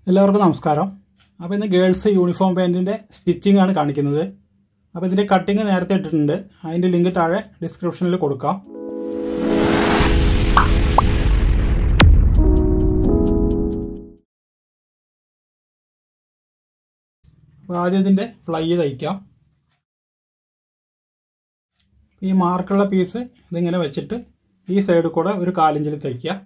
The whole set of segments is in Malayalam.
എല്ലാവർക്കും നമസ്കാരം അപ്പോൾ ഇന്ന് ഗേൾസ് യൂണിഫോം പാൻറ്റിൻ്റെ സ്റ്റിച്ചിങ് ആണ് കാണിക്കുന്നത് അപ്പോൾ ഇതിൻ്റെ കട്ടിങ് നേരത്തെ ഇട്ടിട്ടുണ്ട് അതിൻ്റെ ലിങ്ക് താഴെ ഡിസ്ക്രിപ്ഷനിൽ കൊടുക്കാം അപ്പോൾ ആദ്യം ഇതിൻ്റെ ഫ്ലൈ തയ്ക്കാം ഈ മാർക്കുള്ള പീസ് ഇതിങ്ങനെ വെച്ചിട്ട് ഈ സൈഡിൽ കൂടെ ഒരു കാലിഞ്ചിൽ തയ്ക്കുക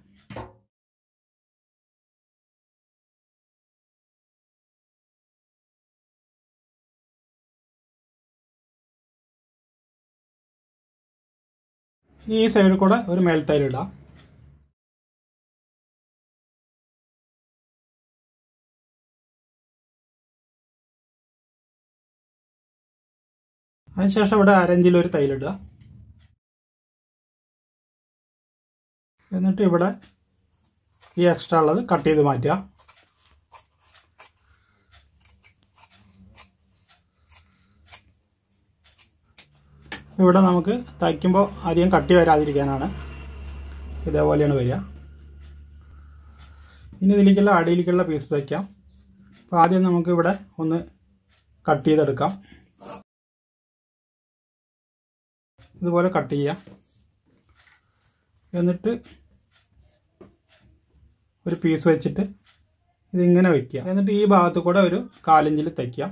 ഈ സൈഡിൽ കൂടെ ഒരു മേൽത്തൈൽ ഇടാം അതിനുശേഷം ഇവിടെ അരഞ്ചിൽ ഒരു തൈലിടുക എന്നിട്ട് ഇവിടെ ഈ എക്സ്ട്രാ ഉള്ളത് കട്ട് ചെയ്ത് മാറ്റുക ഇവിടെ നമുക്ക് തയ്ക്കുമ്പോൾ അധികം കട്ടി വരാതിരിക്കാനാണ് ഇതേപോലെയാണ് വരിക ഇനി ഇതിലേക്കുള്ള അടിയിലേക്കുള്ള പീസ് തയ്ക്കാം അപ്പോൾ ആദ്യം നമുക്ക് ഇവിടെ ഒന്ന് കട്ട് ചെയ്തെടുക്കാം ഇതുപോലെ കട്ട് ചെയ്യാം എന്നിട്ട് ഒരു പീസ് വെച്ചിട്ട് ഇതിങ്ങനെ വയ്ക്കുക എന്നിട്ട് ഈ ഭാഗത്ത് കൂടെ ഒരു കാലിഞ്ചിൽ തയ്ക്കാം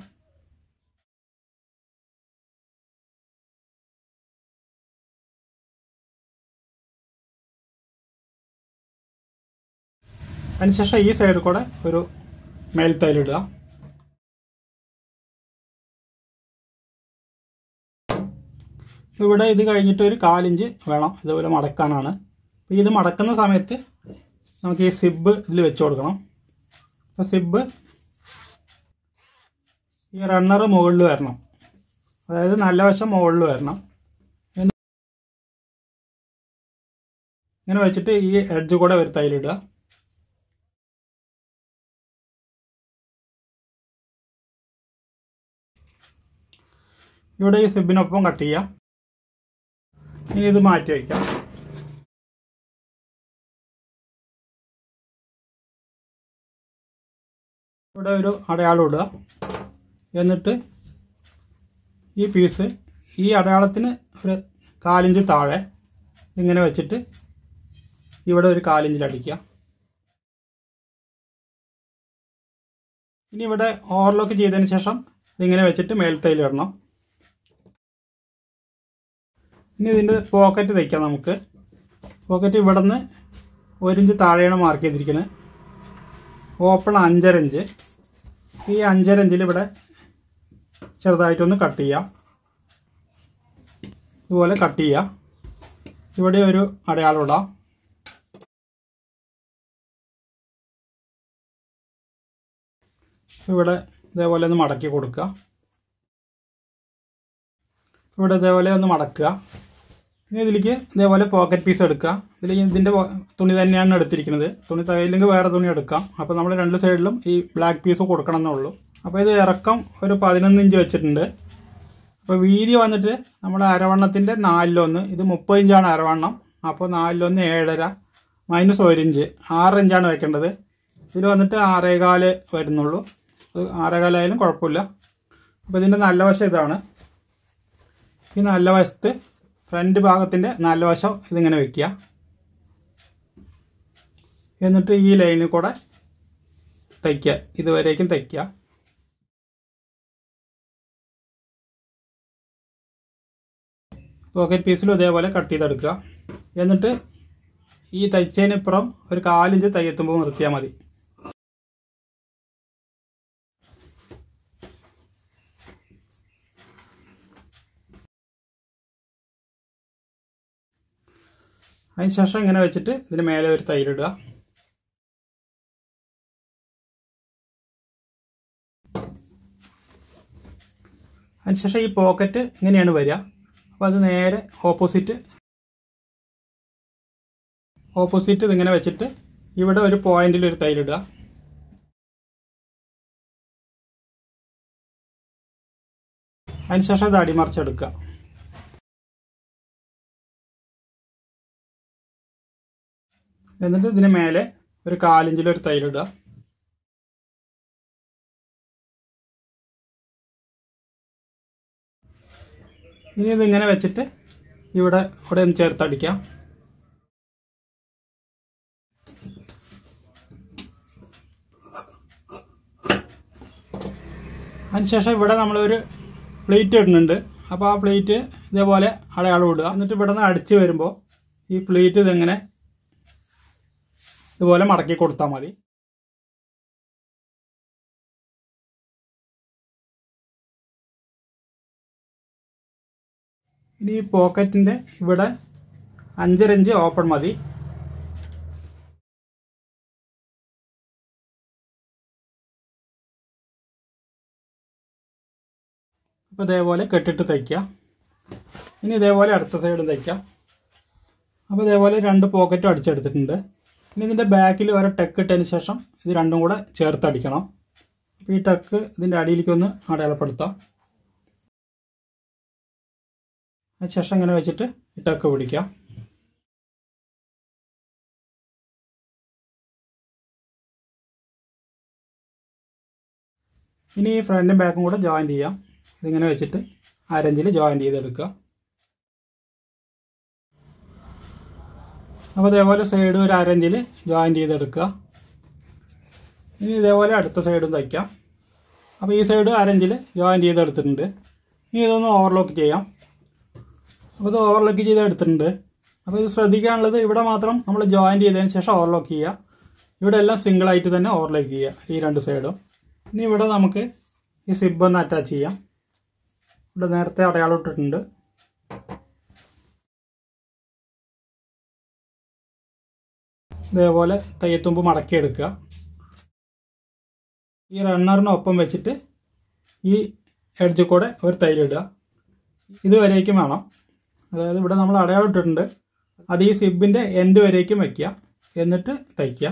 അതിനുശേഷം ഈ സൈഡിൽ കൂടെ ഒരു മേൽത്തൈലിടുക ഇവിടെ ഇത് കഴിഞ്ഞിട്ട് ഒരു കാലിഞ്ച് വേണം ഇതുപോലെ മടക്കാനാണ് അപ്പോൾ ഇത് മടക്കുന്ന സമയത്ത് നമുക്ക് ഈ സിബ് ഇതിൽ വെച്ച് കൊടുക്കണം അപ്പോൾ സിബ് ഈ റണ്ണർ മുകളിൽ വരണം അതായത് നല്ല വശം മുകളിൽ വരണം ഇങ്ങനെ വെച്ചിട്ട് ഈ എഡ്ജ് കൂടെ ഒരു തൈലിടുക ഇവിടെ ഈ സിബിനൊപ്പം കട്ട് ചെയ്യാം ഇനി ഇത് മാറ്റി വയ്ക്കാം ഇവിടെ ഒരു അടയാളം ഇടുക എന്നിട്ട് ഈ പീസ് ഈ അടയാളത്തിന് ഒരു കാലിഞ്ച് താഴെ ഇങ്ങനെ വെച്ചിട്ട് ഇവിടെ ഒരു കാലിഞ്ചിൽ അടിക്കുക ഇനി ഇവിടെ ഓവർലോക്ക് ചെയ്തതിന് ശേഷം ഇതിങ്ങനെ വെച്ചിട്ട് മേൽത്തൈലിടണം ഇനി ഇതിൻ്റെ പോക്കറ്റ് തയ്ക്കാം നമുക്ക് പോക്കറ്റ് ഇവിടെ നിന്ന് ഒരിഞ്ച് താഴെയാണ് മാർക്ക് ചെയ്തിരിക്കുന്നത് ഓപ്പൺ അഞ്ചര ഇഞ്ച് ഈ അഞ്ചര ഇഞ്ചിൽ ഇവിടെ ചെറുതായിട്ടൊന്ന് കട്ട് ചെയ്യാം ഇതുപോലെ കട്ട് ചെയ്യാം ഇവിടെ ഒരു അടയാളം ഇടാം ഇവിടെ ഇതേപോലെ ഒന്ന് മടക്കി കൊടുക്കുക ഇവിടെ ഇതേപോലെ ഒന്ന് മടക്കുക ഇനി ഇതിലേക്ക് ഇതേപോലെ പോക്കറ്റ് പീസ് എടുക്കുക ഇതിൽ ഇതിൻ്റെ തുണി തന്നെയാണ് എടുത്തിരിക്കുന്നത് തുണി തയ്യില്ലെങ്കിൽ വേറെ തുണി എടുക്കാം അപ്പോൾ നമ്മൾ രണ്ട് സൈഡിലും ഈ ബ്ലാക്ക് പീസ് കൊടുക്കണം എന്നേ ഉള്ളൂ അപ്പോൾ ഇത് ഇറക്കം ഒരു പതിനൊന്ന് ഇഞ്ച് വെച്ചിട്ടുണ്ട് അപ്പോൾ വീതി വന്നിട്ട് നമ്മുടെ അരവണ്ണത്തിൻ്റെ നാലിലൊന്ന് ഇത് മുപ്പത് ഇഞ്ചാണ് അരവണ്ണം അപ്പോൾ നാലിലൊന്ന് ഏഴര മൈനസ് ഒരു ഇഞ്ച് ആറ് ഇഞ്ചാണ് വെക്കേണ്ടത് ഇതിൽ വന്നിട്ട് ആറേകാല് വരുന്നുള്ളൂ അത് ആറേകാലായാലും കുഴപ്പമില്ല അപ്പോൾ ഇതിൻ്റെ നല്ല വശം ഇതാണ് ഈ നല്ല വശത്ത് ഫ്രണ്ട് ഭാഗത്തിൻ്റെ നല്ല വശം ഇതിങ്ങനെ വെക്കുക എന്നിട്ട് ഈ ലൈനിൽ കൂടെ തയ്ക്കുക ഇതുവരേക്കും തയ്ക്കുക പോക്കറ്റ് പീസിലും ഇതേപോലെ കട്ട് ചെയ്തെടുക്കുക എന്നിട്ട് ഈ തയ്ച്ചതിനിപ്പുറം ഒരു കാലിഞ്ച് തയ്യെത്തുമ്പോൾ നിർത്തിയാൽ മതി അതിനുശേഷം ഇങ്ങനെ വെച്ചിട്ട് ഇതിന് മേലെ ഒരു തൈരിടുക അതിനുശേഷം ഈ പോക്കറ്റ് ഇങ്ങനെയാണ് വരിക അപ്പോൾ അത് നേരെ ഓപ്പോസിറ്റ് ഓപ്പോസിറ്റ് ഇതിങ്ങനെ വെച്ചിട്ട് ഇവിടെ ഒരു പോയിന്റിൽ ഒരു തൈലിടുക അതിനുശേഷം ഇത് അടിമറിച്ചെടുക്കുക എന്നിട്ട് ഇതിന് മേലെ ഒരു കാലിഞ്ചിൽ ഒരു തൈരിടുക ഇനി ഇതിങ്ങനെ വെച്ചിട്ട് ഇവിടെ ഇവിടെ ഒന്ന് ചേർത്തടിക്കാം അതിനുശേഷം ഇവിടെ നമ്മളൊരു പ്ലേറ്റ് ഇടുന്നുണ്ട് അപ്പോൾ ആ പ്ലേറ്റ് ഇതേപോലെ അടയാളം ഇടുക എന്നിട്ട് ഇവിടെ നിന്ന് അടിച്ച് വരുമ്പോൾ ഈ പ്ലേറ്റ് ഇതെങ്ങനെ ഇതുപോലെ മടക്കി കൊടുത്താൽ മതി ഇനി ഈ പോക്കറ്റിൻ്റെ ഇവിടെ അഞ്ചരഞ്ച് ഓപ്പൺ മതി അപ്പോൾ ഇതേപോലെ കെട്ടിട്ട് തയ്ക്കുക ഇനി ഇതേപോലെ അടുത്ത സൈഡ് തയ്ക്കാം അപ്പോൾ ഇതേപോലെ രണ്ട് പോക്കറ്റും അടിച്ചെടുത്തിട്ടുണ്ട് ഇനി ഇതിൻ്റെ ബാക്കിൽ ഒരു ടെക്ക് ഇട്ടതിന് ശേഷം ഇത് രണ്ടും കൂടെ ചേർത്തടിക്കണം അപ്പോൾ ഈ ടെക്ക് ഇതിൻ്റെ അടിയിലേക്ക് ഒന്ന് അടയാളപ്പെടുത്താം അതിനുശേഷം ഇങ്ങനെ വെച്ചിട്ട് ഈ ടെക്ക് പിടിക്കാം ഇനി ഈ ഫ്രണ്ടും ബാക്കും കൂടെ ജോയിൻ ചെയ്യാം ഇതിങ്ങനെ വെച്ചിട്ട് അരഞ്ചിൽ ജോയിൻ ചെയ്തെടുക്കുക അപ്പോൾ ഇതേപോലെ സൈഡ് ഒരു അരഞ്ചിൽ ജോയിൻ ചെയ്തെടുക്കുക ഇനി ഇതേപോലെ അടുത്ത സൈഡും തയ്ക്കാം അപ്പോൾ ഈ സൈഡ് അരഞ്ചിൽ ജോയിൻ ചെയ്തെടുത്തിട്ടുണ്ട് ഇനി ഇതൊന്ന് ഓവർലോക്ക് ചെയ്യാം അപ്പോൾ ഇത് ഓവർലോക്ക് ചെയ്തെടുത്തിട്ടുണ്ട് അപ്പോൾ ഇത് ശ്രദ്ധിക്കാനുള്ളത് ഇവിടെ മാത്രം നമ്മൾ ജോയിൻ ചെയ്തതിന് ശേഷം ഓവർലോക്ക് ചെയ്യുക ഇവിടെ എല്ലാം സിംഗിൾ ആയിട്ട് തന്നെ ഓവർലോക്ക് ചെയ്യുക ഈ രണ്ട് സൈഡും ഇനി ഇവിടെ നമുക്ക് ഈ സിബ് ഒന്ന് അറ്റാച്ച് ചെയ്യാം ഇവിടെ നേരത്തെ അടയാളം ഇട്ടിട്ടുണ്ട് ഇതേപോലെ തയ്യത്തുമ്പ് മടക്കിയെടുക്കുക ഈ റണ്ണറിനൊപ്പം വെച്ചിട്ട് ഈ എഡ്ജ് കൂടെ ഒരു തൈലിടുക ഇതുവരേക്കും വേണം അതായത് ഇവിടെ നമ്മൾ അടയാളം ഇട്ടിട്ടുണ്ട് അത് ഈ സിബിൻ്റെ എൻഡ് വരേക്കും വയ്ക്കുക എന്നിട്ട് തയ്ക്കുക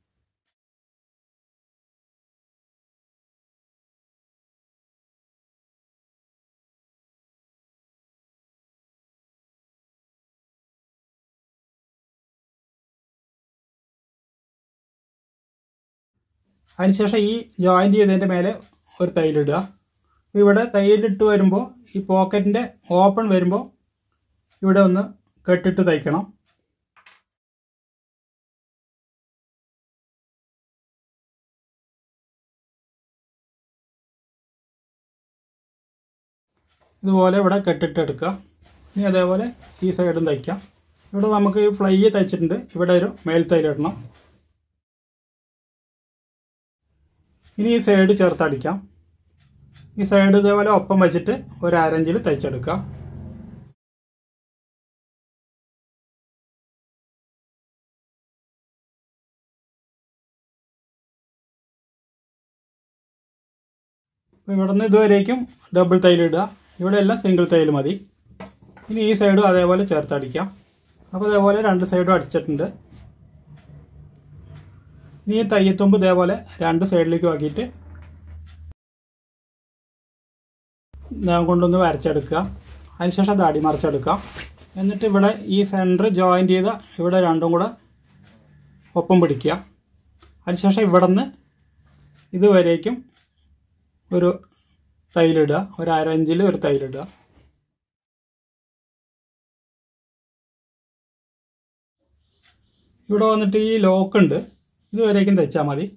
അതിനുശേഷം ഈ ജോയിൻറ്റ് ചെയ്തതിൻ്റെ മേലെ ഒരു തൈലിടുക ഇവിടെ തൈലിട്ട് വരുമ്പോൾ ഈ പോക്കറ്റിൻ്റെ ഓപ്പൺ വരുമ്പോൾ ഇവിടെ ഒന്ന് കെട്ടിട്ട് തയ്ക്കണം ഇതുപോലെ ഇവിടെ കെട്ടിട്ട് എടുക്കുക ഇനി അതേപോലെ ഈ സൈഡും തയ്ക്കാം ഇവിടെ നമുക്ക് ഈ ഫ്ലൈ തയ്ച്ചിട്ടുണ്ട് ഇവിടെ ഒരു മേൽ തൈലിടണം ഇനി ഈ സൈഡ് ചേർത്തടിക്കാം ഈ സൈഡ് ഇതേപോലെ ഒപ്പം വെച്ചിട്ട് ഒരു അരഞ്ചിൽ തയ്ച്ചെടുക്കുക ഇവിടെ നിന്ന് ഇതുവരേക്കും ഡബിൾ തൈലിടുക ഇവിടെ എല്ലാം സിംഗിൾ തൈൽ മതി ഇനി ഈ സൈഡും അതേപോലെ ചേർത്തടിക്കാം അപ്പോൾ ഇതേപോലെ രണ്ട് സൈഡും അടിച്ചിട്ടുണ്ട് ഇനി ഈ തയ്യത്തുമ്പ് ഇതേപോലെ രണ്ട് സൈഡിലേക്ക് ആക്കിയിട്ട് ഞാൻ കൊണ്ടൊന്ന് വരച്ചെടുക്കുക അതിനുശേഷം ദാടി മറിച്ചെടുക്കുക എന്നിട്ട് ഇവിടെ ഈ സെൻറ്റർ ജോയിൻ ചെയ്ത ഇവിടെ രണ്ടും കൂടെ ഒപ്പം പിടിക്കുക അതിനുശേഷം ഇവിടെ നിന്ന് ഇതുവരേക്കും ഒരു തൈലിടുക ഒരു അരഞ്ചിൽ ഒരു തൈലിടുക ഇവിടെ വന്നിട്ട് ഈ ലോക്ക് ഉണ്ട് ഇതുവരേക്കും തയ്ച്ചാൽ മതി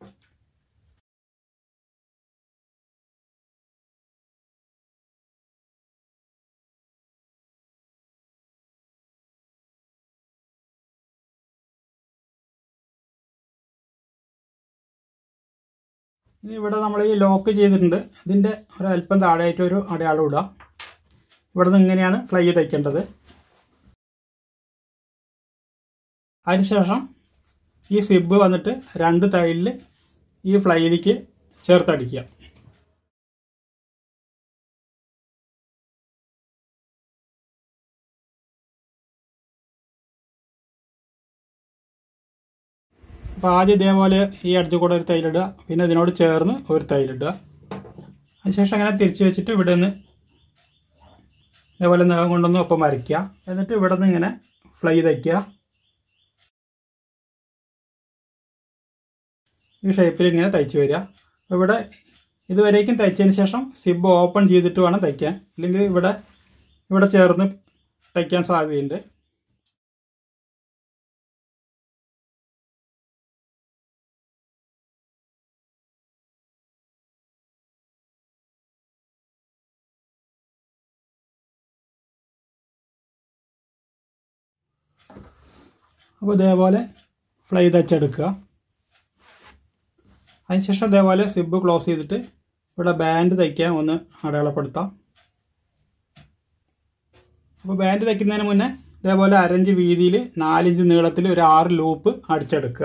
ഇനി ഇവിടെ നമ്മൾ ഈ ലോക്ക് ചെയ്തിട്ടുണ്ട് ഇതിൻ്റെ ഒരു അല്പം താഴെയായിട്ട് ഒരു അടയാളം ഇടുക ഇവിടെ നിന്ന് ഇങ്ങനെയാണ് ഫ്ലൈ തയ്ക്കേണ്ടത് അതിനുശേഷം ഈ സിബ് വന്നിട്ട് രണ്ട് തൈലിൽ ഈ ഫ്ലൈയിലേക്ക് ചേർത്തടിക്കുക അപ്പോൾ ആദ്യം ഇതേപോലെ ഈ അടിച്ചു കൂടെ ഒരു തൈലിടുക പിന്നെ ഇതിനോട് ചേർന്ന് ഒരു തൈലിടുക അതിനുശേഷം അങ്ങനെ തിരിച്ച് വെച്ചിട്ട് ഇവിടെ നിന്ന് ഇതേപോലെ നഖം കൊണ്ടൊന്ന് ഒപ്പം വരയ്ക്കുക എന്നിട്ട് ഇവിടെ നിന്ന് ഇങ്ങനെ ഫ്ലൈ തയ്ക്കുക ഈ ഷേപ്പിൽ ഇങ്ങനെ തയ്ച്ച് വരിക അപ്പോൾ ഇവിടെ ഇതുവരേക്കും തയ്ച്ചതിന് ശേഷം സിബ് ഓപ്പൺ ചെയ്തിട്ട് വേണം തയ്ക്കാൻ ഇല്ലെങ്കിൽ ഇവിടെ ഇവിടെ ചേർന്ന് തയ്ക്കാൻ സാധ്യതയുണ്ട് അപ്പോൾ ഇതേപോലെ ഫ്ലൈ തച്ചെടുക്കുക അതിനുശേഷം ഇതേപോലെ സിബ് ക്ലോസ് ചെയ്തിട്ട് ഇവിടെ ബാൻഡ് തയ്ക്കാൻ ഒന്ന് അടയാളപ്പെടുത്താം അപ്പോൾ ബാൻഡ് തയ്ക്കുന്നതിന് മുന്നേ ഇതേപോലെ അരഞ്ച് വീതിയിൽ നാലിഞ്ച് നീളത്തിൽ ഒരു ആറ് ലൂപ്പ് അടിച്ചെടുക്കുക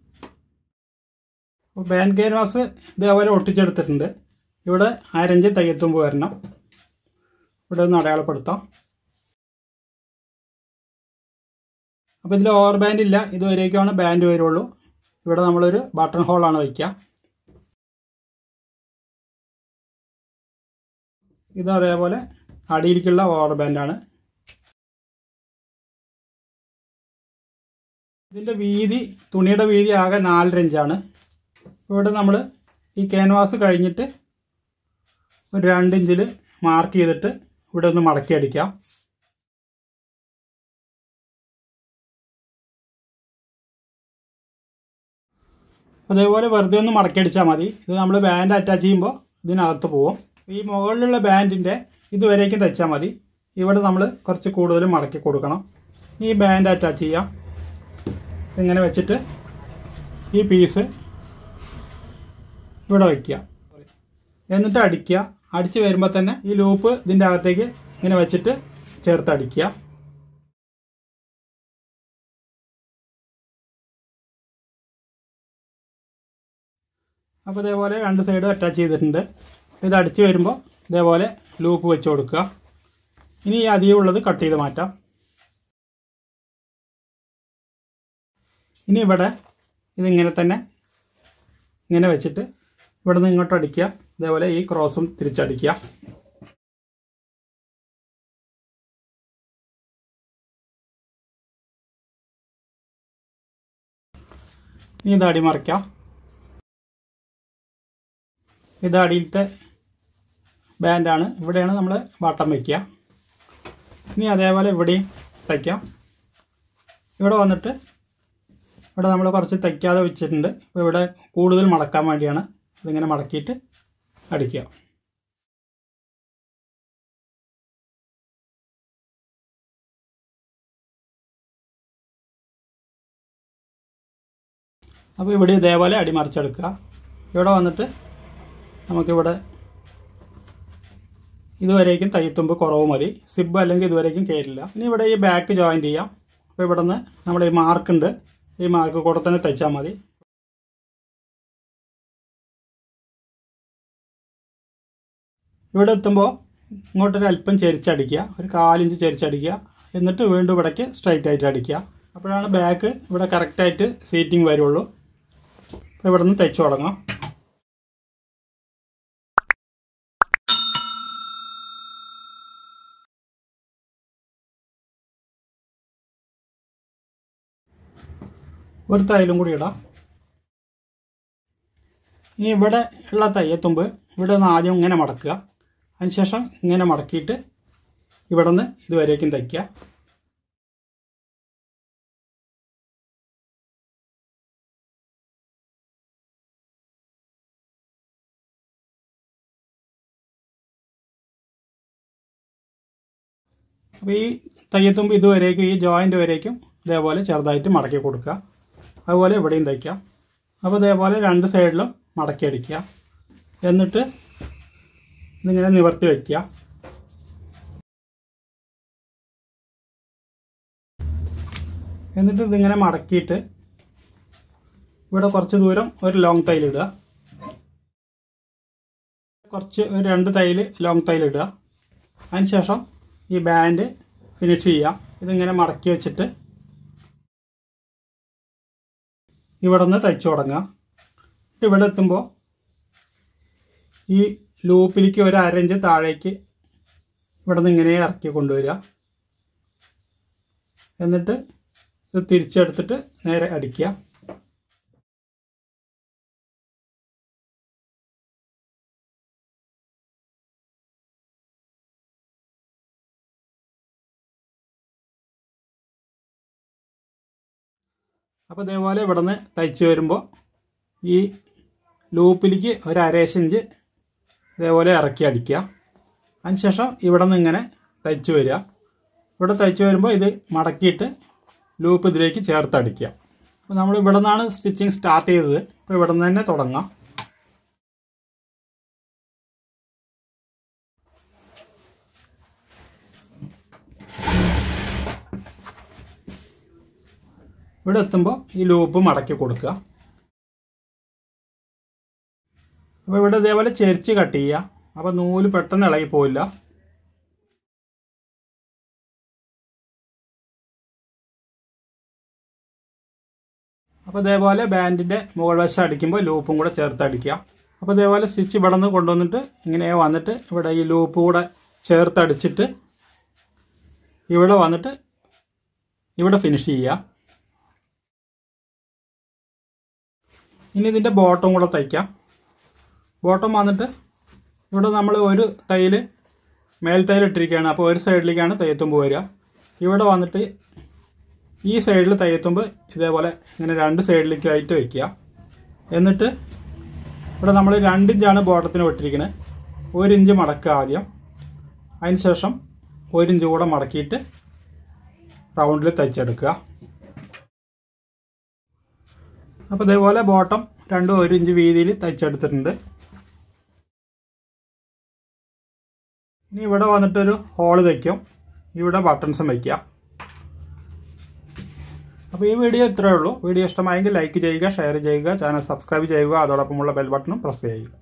അപ്പോൾ ബാൻഡ് ക്യാൻവാസ് ഇതേപോലെ ഒട്ടിച്ചെടുത്തിട്ടുണ്ട് ഇവിടെ അരഞ്ച് തയ്യത്തുമ്പ് വരണം ഇവിടെ ഒന്ന് അടയാളപ്പെടുത്താം അപ്പോൾ ഇതിൽ ഓവർ ബാൻഡ് ഇല്ല ഇതുവരേക്കാണ് ബാൻഡ് വരുള്ളൂ ഇവിടെ നമ്മളൊരു ബട്ടൺ ഹോളാണ് വയ്ക്കുക ഇത് അതേപോലെ അടിയിലേക്കുള്ള ഓവർ ബാൻഡാണ് ഇതിൻ്റെ വീതി തുണിയുടെ വീതി ആകെ നാലര ഇഞ്ചാണ് ഇവിടെ നമ്മൾ ഈ ക്യാൻവാസ് കഴിഞ്ഞിട്ട് ഒരു രണ്ട് ഇഞ്ചിൽ മാർക്ക് ചെയ്തിട്ട് ഇവിടെ ഒന്ന് മടക്കി അടിക്കാം അതേപോലെ വെറുതെ ഒന്ന് മടക്കി അടിച്ചാൽ മതി ഇത് നമ്മൾ ബാൻഡ് അറ്റാച്ച് ചെയ്യുമ്പോൾ ഇതിനകത്ത് പോവും ഈ മുകളിലുള്ള ബാൻഡിൻ്റെ ഇതുവരേക്കും തയ്ച്ചാൽ മതി ഇവിടെ നമ്മൾ കുറച്ച് കൂടുതൽ മടക്കി കൊടുക്കണം ഈ ബാൻഡ് അറ്റാച്ച് ചെയ്യാം ഇങ്ങനെ വെച്ചിട്ട് ഈ പീസ് ഇവിടെ വയ്ക്കുക എന്നിട്ട് അടിക്കുക അടിച്ച് വരുമ്പോൾ തന്നെ ഈ ലൂപ്പ് ഇതിൻ്റെ അകത്തേക്ക് ഇങ്ങനെ വെച്ചിട്ട് ചേർത്ത് അടിക്കുക അപ്പോൾ ഇതേപോലെ രണ്ട് സൈഡും അറ്റാച്ച് ചെയ്തിട്ടുണ്ട് ഇത് അടിച്ച് വരുമ്പോൾ ഇതേപോലെ ലൂപ്പ് വെച്ച് കൊടുക്കുക ഇനി ഈ അധികം ഉള്ളത് കട്ട് ചെയ്ത് മാറ്റാം ഇനി ഇവിടെ ഇതിങ്ങനെ തന്നെ ഇങ്ങനെ വെച്ചിട്ട് ഇവിടെ നിന്ന് ഇങ്ങോട്ട് അടിക്കുക ഇതേപോലെ ഈ ക്രോസും തിരിച്ചടിക്കുക ഇനി ഇത് അടിമറിക്കാം ഇത് അടിയിലത്തെ ബാൻഡാണ് ഇവിടെയാണ് നമ്മൾ വട്ടം വയ്ക്കുക ഇനി അതേപോലെ ഇവിടെയും തയ്ക്കാം ഇവിടെ വന്നിട്ട് ഇവിടെ നമ്മൾ കുറച്ച് തയ്ക്കാതെ വെച്ചിട്ടുണ്ട് അപ്പോൾ ഇവിടെ കൂടുതൽ മടക്കാൻ വേണ്ടിയാണ് ഇതിങ്ങനെ മടക്കിയിട്ട് അടിക്കുക അപ്പോൾ ഇവിടെ ഇതേപോലെ അടിമറിച്ചെടുക്കുക ഇവിടെ വന്നിട്ട് നമുക്കിവിടെ ഇതുവരേക്കും തയ്യത്തുമ്പ് കുറവ് മതി സിബ് അല്ലെങ്കിൽ ഇതുവരേക്കും കയറില്ല ഇനി ഇവിടെ ഈ ബാക്ക് ജോയിൻ ചെയ്യാം അപ്പോൾ ഇവിടെ നിന്ന് നമ്മുടെ ഈ മാർക്കുണ്ട് ഈ മാർക്ക് കൂടെ തന്നെ തയ്ച്ചാൽ മതി ഇവിടെ എത്തുമ്പോൾ ഇങ്ങോട്ടൊരു അല്പം ചെരിച്ചടിക്കുക ഒരു കാലിഞ്ച് ചെരിച്ചടിക്കുക എന്നിട്ട് വീണ്ടും ഇവിടേക്ക് സ്ട്രൈറ്റ് ആയിട്ട് അടിക്കുക അപ്പോഴാണ് ബാക്ക് ഇവിടെ കറക്റ്റായിട്ട് സീറ്റിംഗ് വരുള്ളൂ അപ്പോൾ ഇവിടെ നിന്ന് തയ്ച്ചു തുടങ്ങാം ഒരു തൈലും കൂടി ഇടാം ഇനി ഇവിടെ ഉള്ള തയ്യത്തുമ്പ് ഇവിടെ നിന്ന് ആദ്യം ഇങ്ങനെ മടക്കുക അതിനുശേഷം ഇങ്ങനെ മടക്കിയിട്ട് ഇവിടെ നിന്ന് ഇതുവരേക്കും തയ്ക്കുക അപ്പോൾ ഈ തയ്യത്തുമ്പ് ഇതുവരേക്കും ഈ ജോയിൻ്റ് വരേക്കും ഇതേപോലെ ചെറുതായിട്ട് മടക്കി കൊടുക്കുക അതുപോലെ ഇവിടെയും തയ്ക്കാം അപ്പോൾ ഇതേപോലെ രണ്ട് സൈഡിലും മടക്കി അടിക്കുക എന്നിട്ട് ഇതിങ്ങനെ നിവർത്തി വയ്ക്കുക എന്നിട്ട് ഇതിങ്ങനെ മടക്കിയിട്ട് ഇവിടെ കുറച്ച് ദൂരം ഒരു ലോങ് തൈൽ ഇടുക കുറച്ച് ഒരു രണ്ട് തൈൽ ലോങ് തൈൽ ഇടുക അതിനുശേഷം ഈ ബാൻഡ് ഫിനിഷ് ചെയ്യാം ഇതിങ്ങനെ മടക്കി വെച്ചിട്ട് ഇവിടെ നിന്ന് തയ്ച്ചു തുടങ്ങുക ഇവിടെ എത്തുമ്പോൾ ഈ ലൂപ്പിലേക്ക് ഒരു അരഞ്ച് താഴേക്ക് ഇവിടെ നിന്ന് ഇങ്ങനെ ഇറക്കി കൊണ്ടുവരിക എന്നിട്ട് ഇത് തിരിച്ചെടുത്തിട്ട് നേരെ അടിക്കുക അപ്പോൾ ഇതേപോലെ ഇവിടെ നിന്ന് തയ്ച്ച് വരുമ്പോൾ ഈ ലൂപ്പിലേക്ക് ഒരു അരേശ് ഇഞ്ച് ഇതേപോലെ ഇറക്കി അടിക്കുക അതിനുശേഷം ഇവിടെ നിന്ന് ഇങ്ങനെ തയ്ച്ച് വരിക ഇവിടെ തയ്ച്ച് വരുമ്പോൾ ഇത് മടക്കിയിട്ട് ലൂപ്പ് ഇതിലേക്ക് ചേർത്ത് അടിക്കുക അപ്പോൾ നമ്മൾ ഇവിടെ നിന്നാണ് സ്റ്റിച്ചിങ് സ്റ്റാർട്ട് ചെയ്തത് അപ്പോൾ ഇവിടെ നിന്ന് തന്നെ തുടങ്ങാം ഇവിടെ എത്തുമ്പോൾ ഈ ലൂപ്പ് മടക്കി കൊടുക്കുക അപ്പോൾ ഇവിടെ ഇതേപോലെ ചെരിച്ച് കട്ട് ചെയ്യുക അപ്പോൾ നൂല് പെട്ടെന്ന് ഇളകി പോയില്ല അപ്പോൾ ഇതേപോലെ ബാൻഡിൻ്റെ മുകൾ വശം അടിക്കുമ്പോൾ ലൂപ്പും കൂടെ ചേർത്ത് അടിക്കുക അപ്പോൾ ഇതേപോലെ സ്റ്റിച്ച് ഇവിടെ നിന്ന് കൊണ്ടുവന്നിട്ട് ഇങ്ങനെ വന്നിട്ട് ഇവിടെ ഈ ലൂപ്പ് കൂടെ ചേർത്ത് അടിച്ചിട്ട് ഇവിടെ വന്നിട്ട് ഇവിടെ ഫിനിഷ് ചെയ്യുക ഇനി ഇതിൻ്റെ ബോട്ടം കൂടെ തയ്ക്കാം ബോട്ടം വന്നിട്ട് ഇവിടെ നമ്മൾ ഒരു തയ്യൽ മേൽ തയ്യൽ ഇട്ടിരിക്കുകയാണ് അപ്പോൾ ഒരു സൈഡിലേക്കാണ് തയ്യത്തുമ്പ് വരിക ഇവിടെ വന്നിട്ട് ഈ സൈഡിൽ തയ്യത്തുമ്പ് ഇതേപോലെ ഇങ്ങനെ രണ്ട് സൈഡിലേക്കായിട്ട് വയ്ക്കുക എന്നിട്ട് ഇവിടെ നമ്മൾ രണ്ട് ഇഞ്ചാണ് ബോട്ടത്തിന് വിട്ടിരിക്കുന്നത് ഒരു ഇഞ്ച് മടക്കുക ആദ്യം അതിന് ശേഷം ഒരു ഇഞ്ച് കൂടെ മടക്കിയിട്ട് റൗണ്ടിൽ തയ്ച്ചെടുക്കുക അപ്പോൾ ഇതേപോലെ ബോട്ടം രണ്ടും ഒരു ഇഞ്ച് വീതിയിൽ തയ്ച്ചെടുത്തിട്ടുണ്ട് ഇനി ഇവിടെ വന്നിട്ടൊരു ഹോള് തയ്ക്കും ഇവിടെ ബട്ടൺസും വയ്ക്കുക അപ്പോൾ ഈ വീഡിയോ ഇത്രയേ ഉള്ളൂ വീഡിയോ ഇഷ്ടമായെങ്കിൽ ലൈക്ക് ചെയ്യുക ഷെയർ ചെയ്യുക ചാനൽ സബ്സ്ക്രൈബ് ചെയ്യുക അതോടൊപ്പമുള്ള ബെൽ ബട്ടണും പ്രസ് ചെയ്യുക